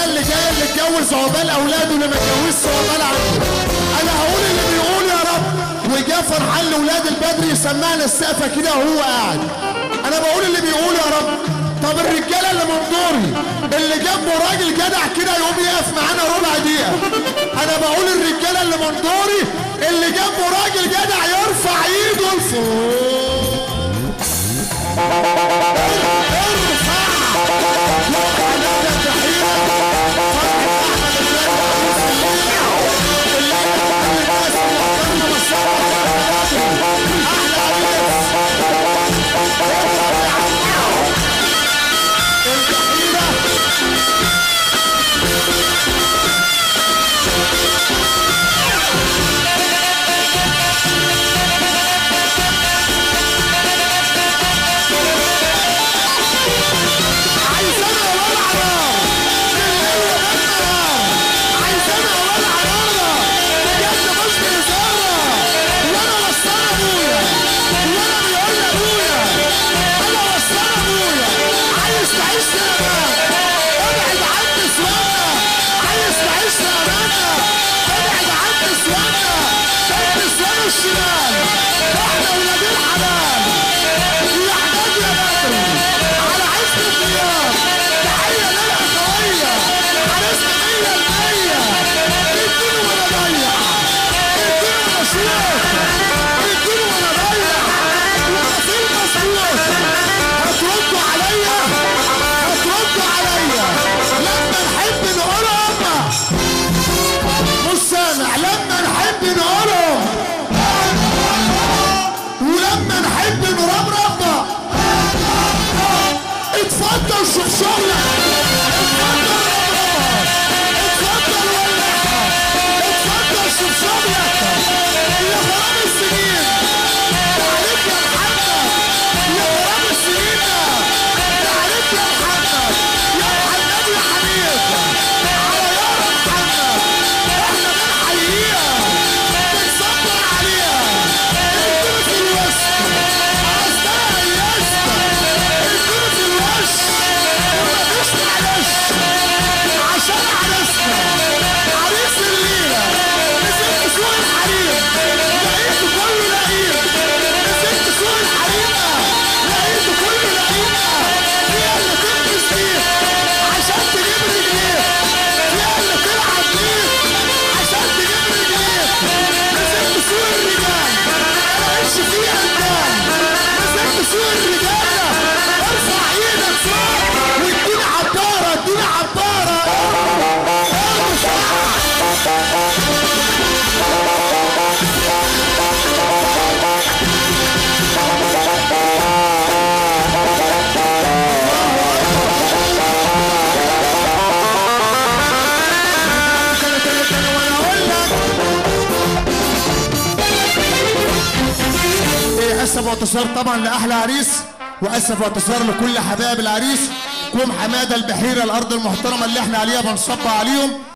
اللي جايه اللي اتجوز عقبال اولاده اللي ما اتجوزش عقبال عنده انا هقول اللي بيقول يا رب وجا فرحان لاولاد البدر يسمعنا السقفه كده وهو قاعد انا بقول اللي بيقول يا رب طب الرجاله اللي من دوري اللي جنبه راجل جدع كده يقوم يقف معانا ربع دقيقه انا بقول الرجاله اللي من دوري اللي جنبه راجل جدع يرفع ايده لفوق الشمال احنا ولاد الحلال يا حاج يا بدر على عزم الديار تحية للأخوية حارسنا مية المية اديله وانا ضيع اديله مشروع اديله وانا ضيع وغسيل مسروق هتردوا عليا هتردوا عليا لما نحب نقولهم مش سامع لما نحب نقولهم ولما نحب نرمرم اتفضل شوف شغلك اتفضل رمرم اتفضل ولعها اتفضل شوف شغلك يا غرام السنين تعالك يا محمد يا غرام السنين تعالك يا محمد يا محمد يا حبيب على يا محمد احنا بنحييها بنصبر عليها اديله في الوش عايزها يسطا اديله في الوش ومفيش معلش عشان عرسنا عريس الليله نزلت سوق الحريم لقيته كله لئيم نزلت سوق الحريم لقيته كله لئيم فيها اللي تلبس فيه عشان تجيب رجليه فيها اللي تلعب فيه عشان تجيب رجليه نزلت سوق الرجال ملقتش فيها الدم نزلت سوق الرجاله ارفع ايدك فوق واديني عباره اديني عباره ارفع تاني تاني تاني وانا اقول لك ايه اسف واعتصار طبعا لاحلى عريس واسف واعتصار لكل حبايب العريس كوم حماده البحيره الارض المحترمه اللي احنا عليها بنصب عليهم